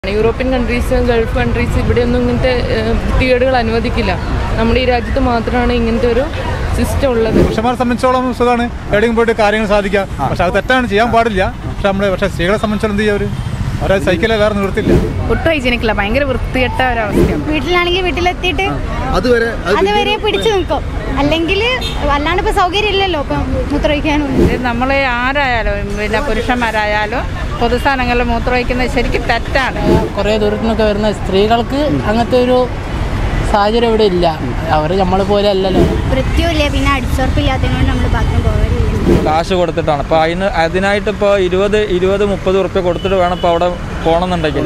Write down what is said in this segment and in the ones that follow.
European countries Gulf countries ഇവിടെയൊന്നും ഇങ്ങനത്തെ ഏഹ്, വൃത്തികേടുകൾ അനുവദിക്കില്ല നമ്മുടെ ഈ രാജ്യത്ത് മാത്രമാണ് ഇങ്ങനത്തെ ഒരു സിസ്റ്റം ഉള്ളത് പുരുഷന്മാരെ സംബന്ധിച്ചോളം സുഖമാണ് എവിടെയും പോയിട്ട് കാര്യങ്ങൾ സാധിക്കാം പക്ഷെ അത് തെറ്റാണ് ചെയ്യാൻ പാടില്ല പക്ഷെ നമ്മള് പക്ഷെ സ്ത്രീകളെ സംബന്ധിച്ചോളം എന്ത് ചെയ്യാ അവര് അവരെ സൈക്കിളെ വേറെ നിവർത്തില്ല ഒട്ടും ഹൈജീനിക്കില്ല ഭയങ്കര വൃത്തികെട്ട ഒരവസ്ഥയാണ് വീട്ടിലാണെങ്കിൽ വീട്ടിലെത്തിയിട്ട് അതുവരെ അത് അതുവരെ പിടിച്ചു നിൽക്കും അല്ലെങ്കിൽ അല്ലാണ്ട് ഇപ്പൊ സൗകര്യം ഇല്ലല്ലോ ഇപ്പം മൂത്രമൊഴിക്കാനും ഇത് നമ്മൾ ആരായാലും പിന്നെ പുരുഷന്മാരായാലും പൊതുസ്ഥാനങ്ങളിൽ മൂത്രമൊഴിക്കുന്നത് ശരിക്കും തെറ്റാണ് കുറേ ദൂരത്തു നിന്നൊക്കെ വരുന്ന സ്ത്രീകൾക്ക് അങ്ങനത്തെ ഒരു സാഹചര്യം ഇവിടെ ഇല്ല അവർ നമ്മളെ പോലെ അല്ലല്ലോ വൃത്തിയില്ല പിന്നെ അടിച്ചുറപ്പില്ലാത്തതിനോട് നമ്മൾ ബാത്റൂം പോകാറില്ല കാശ് കൊടുത്തിട്ടാണ് അപ്പോൾ അതിന് അതിനായിട്ട് ഇപ്പോൾ ഇരുപത് ഇരുപത് മുപ്പത് ഉറുപ്പ്യ കൊടുത്തിട്ട് വേണം ഇപ്പോൾ അവിടെ പോകണമെന്നുണ്ടെങ്കിൽ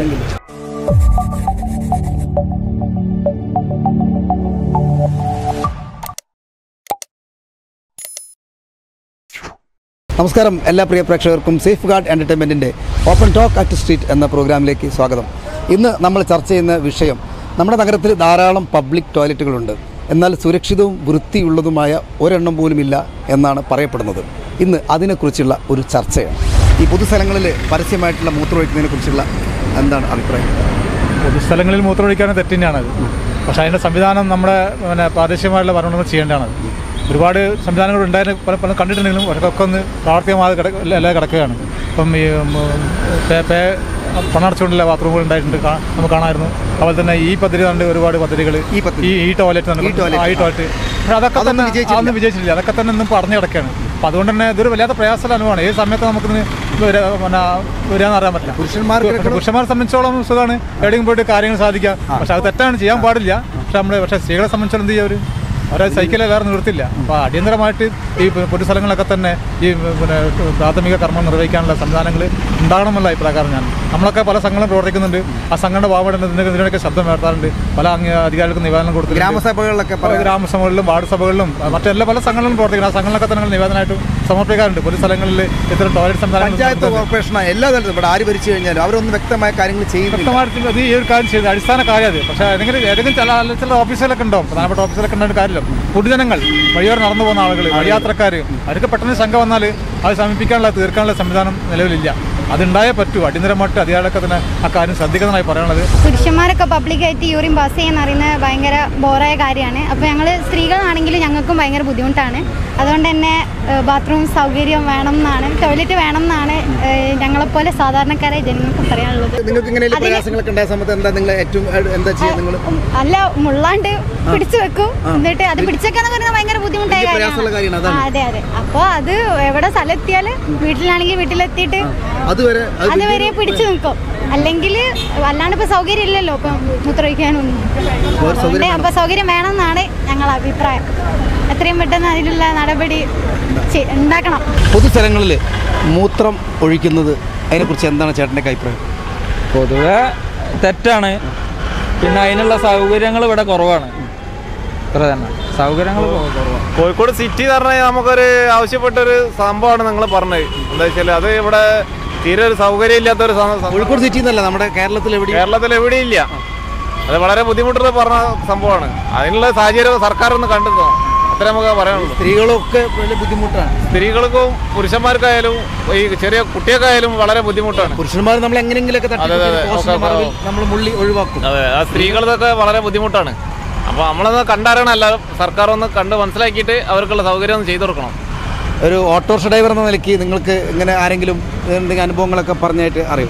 നമസ്കാരം എല്ലാ പ്രിയ പ്രേക്ഷകർക്കും സേഫ് ഗാർഡ് എൻ്റർടൈൻമെൻറ്റിൻ്റെ ഓപ്പൺ ടോക്ക് അറ്റ് സ്ട്രീറ്റ് എന്ന പ്രോഗ്രാമിലേക്ക് സ്വാഗതം ഇന്ന് നമ്മൾ ചർച്ച ചെയ്യുന്ന വിഷയം നമ്മുടെ നഗരത്തിൽ ധാരാളം പബ്ലിക് ടോയ്ലറ്റുകളുണ്ട് എന്നാൽ സുരക്ഷിതവും വൃത്തിയുള്ളതുമായ ഒരെണ്ണം പോലുമില്ല എന്നാണ് പറയപ്പെടുന്നത് ഇന്ന് അതിനെക്കുറിച്ചുള്ള ഒരു ചർച്ചയാണ് ഈ പൊതുസ്ഥലങ്ങളിൽ പരസ്യമായിട്ടുള്ള മൂത്രമൊഴിക്കുന്നതിനെ കുറിച്ചുള്ള എന്താണ് അഭിപ്രായം പൊതുസ്ഥലങ്ങളിൽ മൂത്രമൊഴിക്കാൻ തെറ്റ് തന്നെയാണത് പക്ഷെ അതിൻ്റെ സംവിധാനം നമ്മുടെ പിന്നെ പ്രാദേശികമായിട്ടുള്ള ഭരണകൂടങ്ങൾ ചെയ്യേണ്ടതാണ് ഒരുപാട് സംവിധാനങ്ങൾ ഉണ്ടായിരുന്നു പല പല കണ്ടിട്ടുണ്ടെങ്കിലും അവർക്കൊക്കെ ഒന്ന് പ്രാവർത്തികമാകാതെ കിട എല്ലാം കിടക്കുകയാണ് ഇപ്പം ഈ ഉം, പേ പേ പണടച്ചുകൊണ്ടുള്ള ബാത്റൂമുകൾ ഉണ്ടായിട്ടുണ്ട് കാ- നമുക്ക് കാണാമായിരുന്നു അതുപോലെ തന്നെ ഈ പദ്ധതി കണ്ട് ഒരുപാട് പദ്ധതികൾ ഈ പദ്ധതി. ഈ ഈ ടോയ്ലറ്റ് തന്നെ ഈ toilet. ആ, ഈ ടോയ്ലറ്റ് പക്ഷെ അതൊക്കെ അതൊന്നും തന്നെ വിജയിച്ചില്ല. അതൊന്നും വിജയിച്ചിട്ടില്ല അതൊക്കെ തന്നെ ഇന്നും പറഞ്ഞു കിടക്കുകയാണ് അപ്പോൾ അതുകൊണ്ട് തന്നെ ഇതൊരു വല്ലാത്ത പ്രയാസമുള്ള അനുഭവമാണ് ഏത് സമയത്ത് നമുക്കിന്ന് വരാ- പിന്നെ വരികയെന്ന് അറിയാൻ പറ്റില്ല പുരുഷന്മാർക്ക് പക്ഷെ പുരുഷന്മാരെ സംബന്ധിച്ചോളം സുഖമാണ് എവിടെയും പോയിട്ട് കാര്യങ്ങൾ സാധിക്കാം പക്ഷെ അത് തെറ്റാണ് ചെയ്യാൻ പാടില്ല പക്ഷെ നമ്മൾ പക്ഷെ സ്ത്രീകളെ സംബന്ധിച്ചോളം എന്ത് ചെയ്യുക അവര് അവരെ സൈക്കിളെ വേറെ നിവർത്തില്ല അപ്പോൾ അടിയന്തരമായിട്ട് ഈ പൊതുസ്ഥലങ്ങളൊക്കെ തന്നെ ഈ പിന്നെ പ്രാഥമിക കർമ്മം നിർവഹിക്കാനുള്ള സംവിധാനങ്ങൾ ഉണ്ടാകണമെന്നുള്ള അഭിപ്രായക്കാരൻ ഞാൻ നമ്മളൊക്കെ പല സംഘങ്ങളും പ്രവർത്തിക്കുന്നുണ്ട് ആ സംഘടന ഭാഗമായിട്ട് ഇതിനൊക്കെ ശബ്ദം ഉയർത്താറുണ്ട് പല അംഗ അധികാരികൾക്കും നിവേദനം കൊടുത്തിട്ടുണ്ട് ഗ്രാമസഭകളിലൊക്കെ പല ഗ്രാമസഭകളിലും വാർഡ് സഭകളിലും അഹ് മറ്റെല്ലാ പല സംഘടനകളും പ്രവർത്തിക്കുന്നു ആ സംഘടനകളൊക്കെ തന്നെ നിവേദനമായിട്ട് സമർപ്പിക്കാറുണ്ട് പൊതുസ്ഥലങ്ങളിൽ ഇത്തരം ടോയ്ലറ്റ് പഞ്ചായത്ത് സംവിധാനം കോർപ്പറേഷൻ എല്ലാ തലത്തിലും ഇവിടെ ആര് ഭരിച്ചു കഴിഞ്ഞാലും അവരൊന്നും വ്യക്തമായ കാര്യങ്ങൾ ചെയ്യുന്നില്ല വ്യക്തമായിട്ട് അത് ഈ ഒരു കാര്യം ചെയ്ത് അടിസ്ഥാന കാര്യം അത് പക്ഷേ ഏതെങ്കിലും ഏതെങ്കിലും ചില ചില ഓഫീസുകളൊക്കെ ഉണ്ടാവും പ്രധാനപ്പെട്ട ഓഫീസുകളൊക്കെ ഉണ്ടായിട്ട് കാര്യമില്ല പൊതുജനങ്ങൾ വഴിയോടെ നടന്നു പോകുന്ന ആളുകൾ വഴിയാത്രക്കാർ അവർക്ക് പെട്ടെന്ന് ശങ്ക വന്നാൽ അത് സമീപിക്കാനുള്ള തീർക്കാനുള്ള സംവിധാനം നിലവിലില്ല അതുണ്ടായേ പറ്റൂ അടിയന്തരമായിട്ട് അധികാരികളൊക്കെ തന്നെ ആ കാര്യം ശ്രദ്ധിക്കുന്നതായി പറയാനുള്ളത് പുരുഷന്മാരൊക്കെ പബ്ലിക്കായിട്ട് യൂറിൻ പാസ് ചെയ്യാന്ന് പറയുന്നത് ഭയങ്കര ബോറായ കാര്യമാണ് അപ്പോൾ ഞങ്ങൾ സ്ത്രീകളാണെങ്കിലും ഞങ്ങൾക്കും ഭയങ്കര ബുദ്ധിമുട്ടാണ് അതുകൊണ്ട് തന്നെ ബാത്റൂം സൗകര്യം വേണം എന്നാണ് ടോയ്ലറ്റ് വേണം എന്നാണ് ഏഹ്, ഞങ്ങളെപ്പോലെ സാധാരണക്കാരായ ജനങ്ങൾക്ക് പറയാനുള്ളത് നിങ്ങൾക്ക് ഇങ്ങനെ അതിന് പ്രയാസങ്ങളൊക്കെ ഉണ്ടായ സമയത്ത് എന്താ നിങ്ങൾ ഏറ്റവും ഏ, എന്താ ചെയ്യുക നിങ്ങൾ ഉം, അല്ല മുള്ളാണ്ട് പിടിച്ചു വെക്കും എന്നിട്ട് അത് പിടിച്ചേക്കാന്ന് പറയുന്നത് ഭയങ്കര ബുദ്ധിമുട്ടായ വലിയ പ്രയാസമുള്ള കാര്യമാണ്, കാര്യമാണ് അതാണ്. ആ, അതെ അതെ അപ്പോൾ അത് എവിടെ സ്ഥലത്തിയാൽ വീട്ടിലാണെങ്കിൽ വീട്ടിലെത്തിയിട്ട് അതുവരെ അത് അതുവരെ പിടിച്ചു നിൽക്കും അല്ലെങ്കിൽ അല്ലാണ്ട് ഇപ്പൊ സൗകര്യം ഇല്ലല്ലോ ഇപ്പം മൂത്രമൊഴിക്കാനൊന്നും ഒരു സൗകര്യം അതുകൊണ്ട് അപ്പൊ സൗകര്യം വേണമെന്നാണ് ഞങ്ങൾ അഭിപ്രായം എത്രയും പെട്ടെന്ന് അതിനുള്ള നടപടി ചെ- ഉണ്ടാക്കണം പൊതുസ്ഥലങ്ങളിൽ മൂത്രം ഒഴിക്കുന്നത് അതിനെക്കുറിച്ച് എന്താണ് ചേട്ടൻ്റെ അഭിപ്രായം പൊതുവെ തെറ്റാണ് പിന്നെ അതിനുള്ള സൗകര്യങ്ങൾ ഇവിടെ കുറവാണ് ഇത്ര തന്നെ സൗകര്യങ്ങൾ കുറവാണ് കോഴിക്കോട് സിറ്റി എന്ന് പറഞ്ഞാൽ നമുക്കൊരു ആവശ്യപ്പെട്ട ഒരു സംഭവമാണ് നിങ്ങൾ പറഞ്ഞത് എന്താ വെച്ചാൽ അത് ഇവിടെ തീരെ ഒരു സൗകര്യം ഇല്ലാത്ത ഒരു സം- സം- കോഴിക്കോട് സിറ്റി എന്നല്ല നമ്മുടെ കേരളത്തിൽ എവിടെയും കേരളത്തിൽ എവിടെയില്ല അത് വളരെ ബുദ്ധിമുട്ടുള്ള പറഞ്ഞ സംഭവമാണ് അതിനുള്ള സാഹചര്യം സർക്കാർ ഒന്ന് കണ്ടെത്തണം അത്ര നമുക്ക് പറയാനുള്ളൂ സ്ത്രീകളൊക്കെ വലിയ ബുദ്ധിമുട്ടാണ് സ്ത്രീകൾക്കും പുരുഷന്മാർക്കായാലും ഈ ചെറിയ കുട്ടികൾക്കായാലും വളരെ ബുദ്ധിമുട്ടാണ് പുരുഷന്മാർ നമ്മൾ എങ്ങനെയെങ്കിലൊക്കെ അതെ, അതെ. ഒക്കെ മറവിൽ നമ്മൾ മുള്ളി ഒഴിവാക്കും അതെ ആ സ്ത്രീകളതൊക്കെ വളരെ ബുദ്ധിമുട്ടാണ് അപ്പോൾ നമ്മളൊന്ന് കണ്ടറിയണമല്ല സർക്കാർ ഒന്ന് കണ്ട് മനസ്സിലാക്കിയിട്ട് അവർക്കുള്ള സൗകര്യം ഒന്ന് ചെയ്തു കൊടുക്കണം ഒരു ഓട്ടോറിക്ഷ ഡ്രൈവർ എന്ന നിലയ്ക്ക് നിങ്ങൾക്ക് ഇങ്ങനെ ആരെങ്കിലും എന്തെങ്കിലും അനുഭവങ്ങളൊക്കെ പറഞ്ഞായിട്ട് അറിയും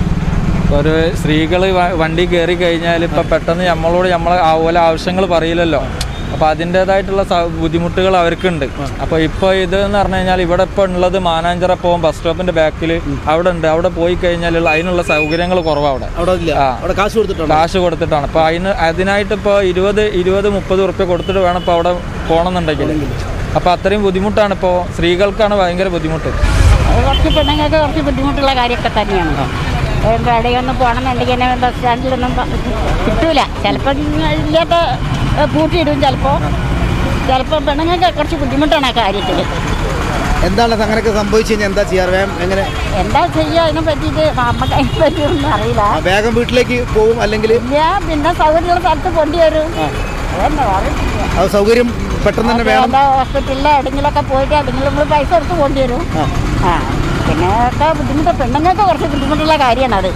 ഒരു സ്ത്രീകൾ വണ്ടി കയറി കഴിഞ്ഞാൽ ഇപ്പം പെട്ടെന്ന് നമ്മളോട് നമ്മളെ ആ പോലെ ആവശ്യങ്ങൾ പറയില്ലല്ലോ അപ്പോൾ അതിൻ്റേതായിട്ടുള്ള സ- ബുദ്ധിമുട്ടുകൾ അവർക്കുണ്ട് അപ്പോൾ ഇപ്പോൾ ഇത് എന്ന് പറഞ്ഞു കഴിഞ്ഞാൽ ഇവിടെ ഇപ്പോൾ ഉള്ളത് മാനാഞ്ചിറ പോകും ബസ് സ്റ്റോപ്പിൻ്റെ ബാക്കിൽ അവിടെ ഉണ്ട് അവിടെ പോയി കഴിഞ്ഞാൽ അതിനുള്ള സൗകര്യങ്ങൾ കുറവാണ് അവിടെ അവിടെ ഇല്ല ആ. അവിടെ കാശ് കൊടുത്തിട്ടുണ്ട് കാശ് കൊടുത്തിട്ടാണ് അപ്പോൾ അതിന് അതിനായിട്ട് ഇപ്പോൾ ഇരുപത് ഇരുപത് മുപ്പത് ഉറുപ്പ്യ കൊടുത്തിട്ട് വേണം ഇപ്പോൾ അവിടെ പോകണമെന്നുണ്ടെങ്കിൽ അപ്പോൾ അത്രയും ബുദ്ധിമുട്ടാണ് ഇപ്പോൾ സ്ത്രീകൾക്കാണ് ഭയങ്കര ബുദ്ധിമുട്ട് അത് കുറച്ച് പെണ്ണുങ്ങൾക്ക് കുറച്ച് ബുദ്ധിമുട്ടുള്ള കാര്യമൊക്കെ തന്നെയാണ് അതുകൊണ്ട് എവിടെയൊന്നും പോകണമെന്നുണ്ടെങ്കിൽ തന്നെ ബസ് സ്റ്റാൻഡിലൊന്നും പ- കിട്ടൂല ചിലപ്പോൾ ഇല്ലാത്ത ഏഹ്, പൂട്ടിയിടും ചിലപ്പോൾ ചിലപ്പോൾ പെണ്ണുങ്ങൾക്ക് കുറച്ച് ബുദ്ധിമുട്ടാണ് ആ കാര്യത്തിൽ എന്താണ് അങ്ങനെയൊക്കെ സംഭവിച്ചു കഴിഞ്ഞാൽ എന്താ ചെയ്യാറ് വേഗം എങ്ങനെ എന്താ ചെയ്യുക അതിനെ പറ്റിയിട്ട് നമുക്ക് അതിനെ പറ്റിയൊന്നും അറിയില്ല ആ, വേഗം വീട്ടിലേക്ക് പോകും അല്ലെങ്കിൽ ഇല്ല പിന്നെ സൗകര്യമുള്ള സ്ഥലത്ത് കൊണ്ടുവരും അതന്നെ അറിയില്ല അത് സൗകര്യം പെട്ടെന്ന് തന്നെ വേണം എന്താ ഹോസ്പിറ്റലിലോ എവിടെയെങ്കിലുമൊക്കെ പോയിട്ട് എവിടെയെങ്കിലും നമ്മൾ പൈസ കൊടുത്ത് കൊണ്ടുവരും ആ. ആ പിന്നെ ഒക്കെ ബുദ്ധിമുട്ട് പെണ്ണുങ്ങൾക്ക് കുറച്ച് ബുദ്ധിമുട്ടുള്ള കാര്യമാണ് അത്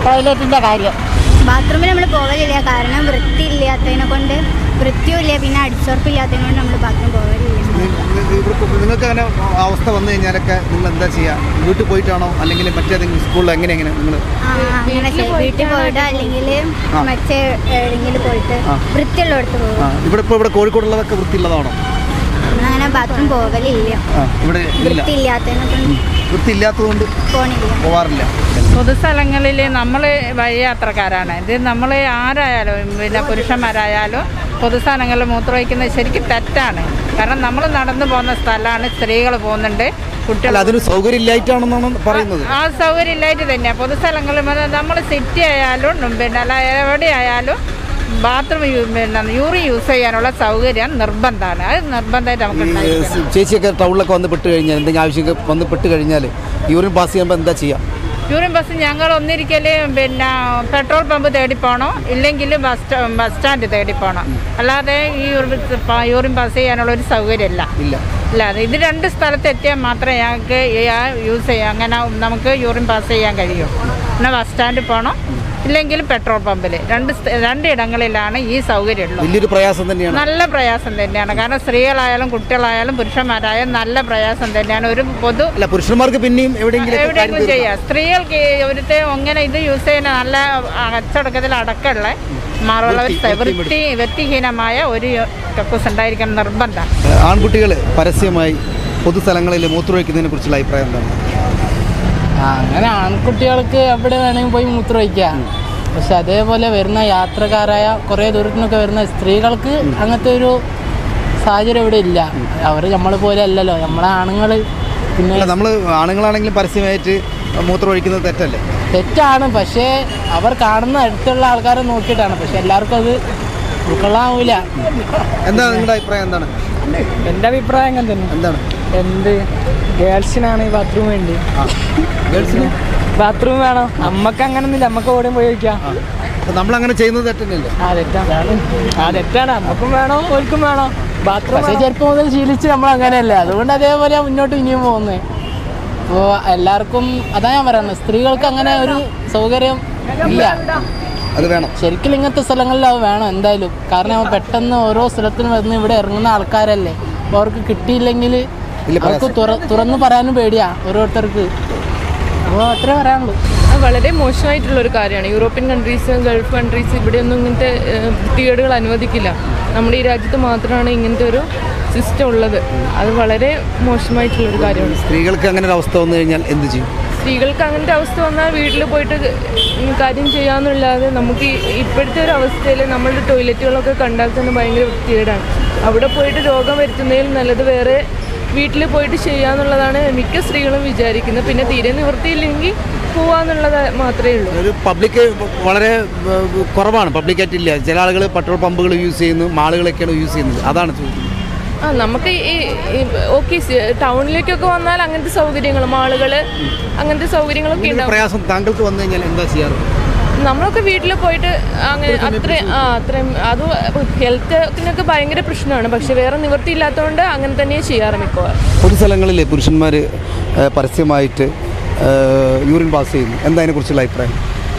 ടോയ്ലറ്റിൻ്റെ കാര്യം ബാത്റൂമിൽ നമ്മൾ പോകലില്ല കാരണം വൃത്തിയില്ലാത്തതിനെ കൊണ്ട് വൃത്തിയുമില്ല പിന്നെ അടിച്ചുറപ്പില്ലാത്തതിനെ കൊണ്ട് നമ്മൾ ബാത്റൂം പോകലില്ല നിങ്ങൾക്ക് അങ്ങനെ അവസ്ഥ വന്നു കഴിഞ്ഞാലൊക്കെ നിങ്ങൾ എന്താ ചെയ്യുക വീട്ടിൽ പോയിട്ടാണോ അല്ലെങ്കിൽ മറ്റേതെങ്കിലും സ്കൂളിൽ എങ്ങനെ എങ്ങനെ നിങ്ങൾ ആ, അങ്ങനെ ചെയ്യും. വീട്ടിൽ പോയിട്ട് അല്ലെങ്കിൽ ആ. മറ്റേ എവിടെയെങ്കിലും പോയിട്ട് ആ. വൃത്തിയുള്ളിടത്ത് പോകും ഇവിടെ ഇപ്പോൾ ഇവിടെ കോഴിക്കോടുള്ളതൊക്കെ വൃത്തിയുള്ളതാണോ അങ്ങനെ ബാത്റൂം പോകലില്ല ആ ഇവിടെ ഇല്ല വൃത്തിയില്ലാത്തതിനെ കൊണ്ട് വൃത്തിയില്ലാത്തതുകൊണ്ട് പോണില്ല പോവാറില്ല പൊതുസ്ഥലങ്ങളിൽ നമ്മൾ വഴിയാത്രക്കാരാണ് ഇത് നമ്മൾ ആരായാലും പിന്നെ പുരുഷന്മാരായാലും പൊതുസ്ഥലങ്ങളിൽ മൂത്രമൊഴിക്കുന്നത് ശരിക്കും തെറ്റാണ് കാരണം നമ്മൾ നടന്നു പോകുന്ന സ്ഥലമാണ് സ്ത്രീകൾ പോകുന്നുണ്ട് കുട്ടികൾ അല്ല അതിന് സൗകര്യം ഇല്ലായിട്ടാണെന്നാണ് പറയുന്നത് ആ സൗകര്യം ഇല്ലായിട്ട് തന്നെയാണ് പൊതുസ്ഥലങ്ങളിൽ നമ്മൾ സിറ്റി ആയാലും പിന്നെ അല്ല എവിടെ ആയാലും ബാത്റൂം പിന്നെ യൂറിൻ യൂസ് ചെയ്യാനുള്ള സൗകര്യം നിർബന്ധമാണ് അത് നിർബന്ധമായിട്ട് നമുക്ക് ഈ ഉണ്ടായിരിക്കണം ചേച്ചിയൊക്കെ ടൗണിലൊക്കെ വന്ന് പെട്ട് കഴിഞ്ഞാൽ എന്തെങ്കിലും ആവശ്യമൊക്കെ വന്ന് പെട്ട് കഴിഞ്ഞാൽ യൂറിൻ പാസ് ചെയ്യുമ്പോൾ എന്താ ചെയ്യുക യൂറിൻ ബസ് ഞങ്ങൾ ഒന്നിരിക്കൽ പിന്നെ പെട്രോൾ പമ്പ് തേടി പോകണോ ഇല്ലെങ്കിൽ ബസ് സ്റ്റാ- ബസ് സ്റ്റാൻഡ് തേടി പോകണം അല്ലാതെ ഈ യൂറിൻ പ- യൂറിൻ പാസ് ചെയ്യാനുള്ള ഒരു സൗകര്യമില്ല ഇല്ല ഇല്ല അത് ഇത് രണ്ട് സ്ഥലത്ത് എത്തിയാൽ മാത്രമേ ഞങ്ങൾക്ക് യൂസ് ചെയ്യാം അങ്ങനെ നമുക്ക് യൂറിൻ പാസ് ചെയ്യാൻ കഴിയൂ പിന്നെ ബസ് സ്റ്റാൻഡിൽ പോകണം ഇല്ലെങ്കിൽ പെട്രോൾ പമ്പിൽ രണ്ട് സ്ഥ- രണ്ട് ഇടങ്ങളിലാണ് ഈ സൗകര്യം ഉള്ളത് വലിയൊരു പ്രയാസം തന്നെയാണ് നല്ല പ്രയാസം തന്നെയാണ് കാരണം സ്ത്രീകളായാലും കുട്ടികളായാലും പുരുഷന്മാരായാലും നല്ല പ്രയാസം തന്നെയാണ് ഒരു പൊതു അല്ല പുരുഷന്മാർക്ക് പിന്നെയും എവിടെയെങ്കിലും എവിടെയെങ്കിലും ചെയ്യാം സ്ത്രീകൾക്ക് ഒരുത്തെ അങ്ങനെ ഇത് യൂസ് ചെയ്യുന്ന നല്ല അച്ചടക്കത്തിൽ അടക്കമുള്ള മറുള്ള ഒരു വൃത്തി, വൃത്തി, വൃത്തി വൃത്തിഹീനമായ ഒരു കക്കൂസ് ഉണ്ടായിരിക്കണം നിർബന്ധം ആൺകുട്ടികൾ പരസ്യമായി പൊതുസ്ഥലങ്ങളിൽ മൂത്രമൊഴിക്കുന്നതിനെ കുറിച്ചുള്ള അഭിപ്രായം എന്താണ് ആ, അങ്ങനെ ആൺകുട്ടികൾക്ക് എവിടെ വേണമെങ്കിൽ പോയി മൂത്രമൊഴിക്കാം പക്ഷെ അതേപോലെ വരുന്ന യാത്രക്കാരായ കുറേ ദൂരത്തിനൊക്കെ വരുന്ന സ്ത്രീകൾക്ക് അങ്ങനത്തെ ഒരു സാഹചര്യം ഇവിടെ ഇല്ല അവർ നമ്മളെ പോലെ അല്ലല്ലോ നമ്മളെ ആണുങ്ങൾ പിന്നെ അല്ല നമ്മൾ ആണുങ്ങളാണെങ്കിലും പരസ്യമായിട്ട് മൂത്രമൊഴിക്കുന്നത് തെറ്റല്ലേ തെറ്റാണ് പക്ഷേ അവർ കാണുന്ന അടുത്തുള്ള ആൾക്കാരെ നോക്കിയിട്ടാണ് പക്ഷെ എല്ലാവർക്കും അത് ഉൾക്കൊള്ളാവൂല എന്താണ് നിങ്ങളുടെ അഭിപ്രായം എന്താണ് എൻ്റെ അഭിപ്രായം അങ്ങനെ തന്നെ എന്താണ് എന്ത് ഗേൾസിനാണ് ഈ ബാത്റൂം വേണ്ടി ഗേൾസിന് ബാത്റൂം വേണം നമ്മക്ക് അങ്ങനൊന്നുമില്ല നമ്മക്ക് ഓടിയും പോയി വയ്ക്കാം നമ്മളങ്ങനെ ചെയ്യുന്നത് തെറ്റന്നല്ലേ ആ തെറ്റാണ് ആ തെറ്റാണ് നമ്മക്കും വേണോ ഓൽക്കും വേണോ ബാത്റൂം പക്ഷേ ചെറുപ്പം മുതൽ ശീലിച്ച് നമ്മൾ അങ്ങനെയല്ലേ അതുകൊണ്ട് അതേപോലെ മുന്നോട്ട് ഇനിയും പോകുന്നത് അപ്പോൾ എല്ലാവർക്കും അതാ ഞാൻ പറയുന്നത് സ്ത്രീകൾക്ക് അങ്ങനെ ഒരു സൗകര്യം ഇല്ല അത് വേണം ശരിക്കും ഇങ്ങനത്തെ സ്ഥലങ്ങളിൽ അത് വേണം എന്തായാലും കാരണം അവൻ പെട്ടെന്ന് ഓരോ സ്ഥലത്തിനും വന്ന് ഇവിടെ ഇറങ്ങുന്ന ആൾക്കാരല്ലേ അപ്പോൾ അവർക്ക് കിട്ടിയില്ലെങ്കിൽ ഇല്ല, അവർക്ക് തുറ- തുറന്ന് പറയാനും പേടിയാ ഓരോരുത്തർക്ക് അപ്പോൾ അത്രേ പറയാനുള്ളൂ അത് വളരെ മോശമായിട്ടുള്ള ഒരു കാര്യമാണ് യൂറോപ്യൻ കൺട്രീസ് ഗൾഫ് കൺട്രീസ് ഇവിടെയൊന്നും ഇങ്ങനത്തെ ഏഹ്, വൃത്തികേടുകൾ അനുവദിക്കില്ല നമ്മുടെ ഈ രാജ്യത്ത് മാത്രമാണ് ഇങ്ങനത്തെ ഒരു സിസ്റ്റം ഉള്ളത് അത് വളരെ മോശമായിട്ടുള്ള ഒരു കാര്യമാണ് സ്ത്രീകൾക്ക് അങ്ങനെ ഒരു അവസ്ഥ വന്നു കഴിഞ്ഞാൽ എന്ത് ചെയ്യും സ്ത്രീകൾക്ക് അങ്ങനത്തെ അവസ്ഥ വന്നാൽ വീട്ടിൽ പോയിട്ട് ഈ കാര്യം ചെയ്യാമെന്നല്ലാതെ നമുക്ക് ഈ ഇപ്പോഴത്തെ ഒരു അവസ്ഥയിൽ നമ്മളുടെ ടോയ്ലറ്റുകളൊക്കെ കണ്ടാൽ തന്നെ ഭയങ്കര വൃത്തികേടാണ് അവിടെ പോയിട്ട് രോഗം വരുത്തുന്നതിൽ നല്ലത് വേറെ വീട്ടിൽ പോയിട്ട് ചെയ്യാന്നുള്ളതാണ് മിക്ക സ്ത്രീകളും വിചാരിക്കുന്നത് പിന്നെ തീരെ നിവൃത്തിയില്ലെങ്കിൽ പോവാന്നുള്ളത് മാത്രമേ ഉള്ളൂ ഒരു പബ്ലിക് വളരെ ഏഹ്, കുറവാണ് പബ്ലിക്കായിട്ട് ഇല്ല ചില ആളുകൾ പെട്രോൾ പമ്പുകൾ യൂസ് ചെയ്യുന്നു മാളുകളൊക്കെയാണ് യൂസ് ചെയ്യുന്നത് അതാണ് ചോദിക്കുന്നത് ആ നമുക്ക് ഈ ഓക്കെ ടൗണിലേക്കൊക്കെ വന്നാൽ അങ്ങനത്തെ സൗകര്യങ്ങൾ മാളുകൾ അങ്ങനത്തെ സൗകര്യങ്ങളൊക്കെ ഇങ്ങനെ ഒരു ഉണ്ടാവും പ്രയാസം താങ്കൾക്ക് വന്നു കഴിഞ്ഞാൽ എന്താ ചെയ്യാറ് നമ്മളൊക്കെ വീട്ടിൽ പോയിട്ട് അങ്ങനെ അത്രയും ആ അത്രയും അത് ഹെൽത്തിനൊക്കെ ഭയങ്കര പ്രശ്നമാണ് പക്ഷെ വേറെ നിവൃത്തി ഇല്ലാത്തതുകൊണ്ട് അങ്ങനെ തന്നെ ചെയ്യാറ് മിക്കവാറും പൊതുസ്ഥലങ്ങളിൽ പുരുഷന്മാർ പരസ്യമായിട്ട് ഏഹ്, യൂറിൻ പാസ് ചെയ്യുന്നു എന്താ അതിനെക്കുറിച്ചുള്ള അഭിപ്രായം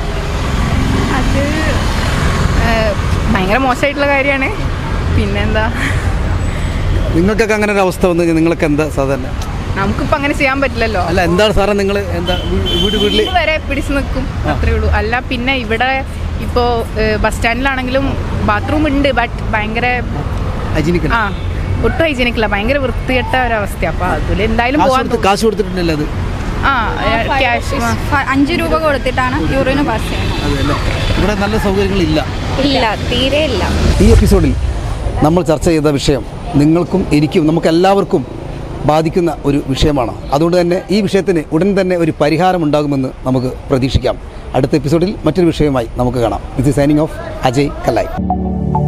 അത് ഏഹ്, ഭയങ്കര മോശമായിട്ടുള്ള കാര്യമാണ് പിന്നെന്താ നിങ്ങൾക്കൊക്കെ അങ്ങനെ ഒരു അവസ്ഥ വന്നു കഴിഞ്ഞാൽ നിങ്ങൾക്ക് എന്താ സാധാരണ നമുക്കിപ്പോൾ അങ്ങനെ ചെയ്യാൻ പറ്റില്ലല്ലോ അല്ല എന്താണ് സാറേ നിങ്ങൾ എന്താ വീ- വീട് വീട്ടിൽ ഇത് വരെ പിടിച്ചു നിൽക്കും അത്രേ ഉള്ളൂ അല്ല പിന്നെ ഇവിടെ ഇപ്പോൾ ബസ് സ്റ്റാൻഡിലാണെങ്കിലും ബാത്റൂം ഉണ്ട് ബട്ട് ഭയങ്കര ഹൈജീനിക്കൽ ആ ഒട്ടും ഹൈജീനിക് അല്ല ഭയങ്കര വൃത്തികെട്ട ഒരവസ്ഥ അപ്പോൾ അതിൽ എന്തായാലും കാശ് പോകാൻ കൊടുത്ത് കാശ് കൊടുത്തിട്ടുണ്ടല്ലോ അത് ആ ക്യാഷ് അഞ്ച് രൂപ കൊടുത്തിട്ടാണ് യൂറിന് പാസ് ചെയ്യുന്നത് അതെ അല്ലേ ഇവിടെ നല്ല സൗകര്യങ്ങളില്ല ഇല്ല തീരെ ഇല്ല ഈ എപ്പിസോഡിൽ നമ്മൾ ചർച്ച ചെയ്ത വിഷയം നിങ്ങൾക്കും എനിക്കും നമുക്ക് എല്ലാവർക്കും ബാധിക്കുന്ന ഒരു വിഷയമാണ് അതുകൊണ്ട് തന്നെ ഈ വിഷയത്തിന് ഉടൻ തന്നെ ഒരു പരിഹാരം ഉണ്ടാകുമെന്ന് നമുക്ക് പ്രതീക്ഷിക്കാം അടുത്ത എപ്പിസോഡിൽ മറ്റൊരു വിഷയവുമായി നമുക്ക് കാണാം ഇത് സൈനിങ് ഓഫ് അജയ് കല്ലായി